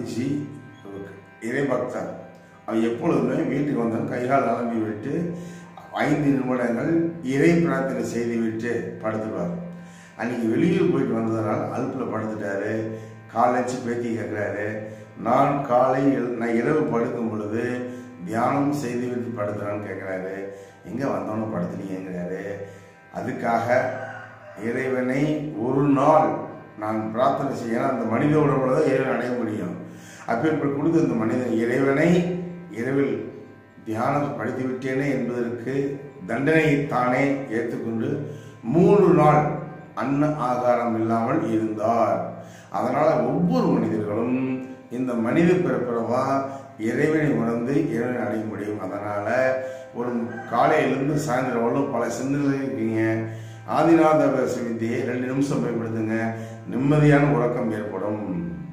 மகிழ்ச்சி இறைபக்தர் அவன் எப்பொழுதுமே வீட்டுக்கு வந்தான் கைகால் அலம்பி விட்டு ஐந்து நிமிடங்கள் இறை பிரார்த்தனை செய்துவிட்டு படுத்துடுவார் அன்னைக்கு வெளியூர் போயிட்டு வந்ததனால் அலுப்பில் படுத்துட்டாரு காலைச்சு பேத்தி கேட்குறாரு நான் காலை எழு- நான் இரவு படுக்கும் பொழுது தியானம் செய்துவிட்டு படுத்துறான்னு கேட்குறாரு எங்கே வந்தோன்னு படுத்துனீங்கிறாரு அதுக்காக இறைவனை ஒரு நாள் நான் பிரார்த்தனை செய்ய அந்த மனித உடம்போட தான் இறைவன் அடைய முடியும் அப்பேற்பட்டு கொடுத்த இந்த மனிதன் இறைவனை இரவில் தியானம் படித்து விட்டேனே என்பதற்கு தண்டனையை தானே ஏற்றுக்கொண்டு மூன்று நாள் அன்ன ஆகாரம் இல்லாமல் இருந்தார் அதனால ஒவ்வொரு மனிதர்களும் இந்த மனித பிறப்பிறவா இறைவனை உணர்ந்து இறைவனை அடைய முடியும் அதனால ஒரு காலையிலிருந்து சாயந்தரம் வரலும் பல சிந்தனைகள் இருக்கீங்க ஆதிநாத வித்தியை ரெண்டு நிமிஷம் பயன்படுத்துங்க நிம்மதியான உறக்கம் ஏற்படும்